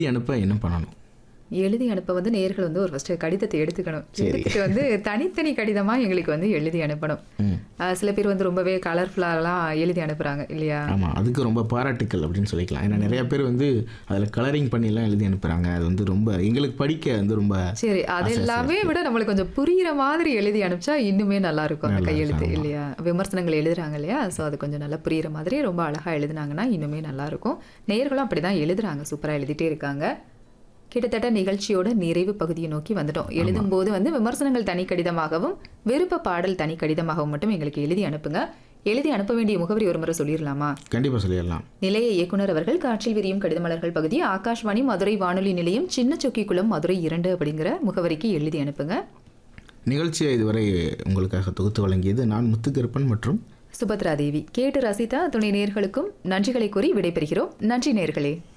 அனுப்ப என்ன பண்ணணும் எழுதி அனுப்ப வந்து நேர்கள் வந்து ஒரு ஃபர்ஸ்ட் கடிதத்தை எடுத்துக்கணும் சரி. எடுத்துட்டு வந்து தனித்தனி கடிதமா எங்களுக்கு வந்து எழுதி அனுப்பணும் ம் ஆஹ் சில பேர் வந்து ரொம்பவே கலர்ஃபுல்லாலாம் எழுதி அனுப்புறாங்க இல்லையா ஆமாம் அதுக்கு ரொம்ப பாராட்டுக்கள் அப்படின்னு சொல்லிக்கலாம் ஏன்னா நிறைய பேர் வந்து அதில் கலரிங் பண்ணிலாம் எழுதி அனுப்புகிறாங்க அது வந்து ரொம்ப எங்களுக்கு படிக்க வந்து ரொம்ப சரி அது எல்லாமே விட நம்மளுக்கு கொஞ்சம் புரியுற மாதிரி எழுதி அனுப்பிச்சா இன்னுமே நல்லா இருக்கும் அந்த நல்லா கையெழுத்து இருக்கும், இல்லையா விமர்சனங்கள் எழுதுறாங்க இல்லையா ஸோ அது கொஞ்சம் நல்லா புரியுற மாதிரி ரொம்ப அழகா எழுதுனாங்கன்னா இன்னுமே நல்லா இருக்கும் நேர்களும் அப்படிதான் எழுதுறாங்க சூப்பரா எழுதிட்டே இருக்காங்க கிட்டத்தட்ட நிகழ்ச்சியோட நிறைவு பகுதியை நோக்கி வந்துட்டோம் எழுதும் போது வந்து விமர்சனங்கள் தனி கடிதமாகவும் விருப்ப பாடல் தனி கடிதமாகவும் மட்டும் எங்களுக்கு எழுதி அனுப்புங்க எழுதி அனுப்ப வேண்டிய முகவரி ஒரு முறை சொல்லிடலாமா கண்டிப்பாக சொல்லிடலாம் நிலைய இயக்குனர் அவர்கள் காற்றில் விரியும் கடிதமலர்கள் பகுதி ஆகாஷ்வாணி மதுரை வானொலி நிலையம் சின்ன சொக்கிக்குளம் மதுரை இரண்டு அப்படிங்கிற முகவரிக்கு எழுதி அனுப்புங்க நிகழ்ச்சியை இதுவரை உங்களுக்காக தொகுத்து வழங்கியது நான் முத்துக்கருப்பன் மற்றும் சுபத்ரா தேவி கேட்டு ரசித்தா துணை நேர்களுக்கும் நன்றிகளை கூறி விடைபெறுகிறோம் நன்றி நேர்களே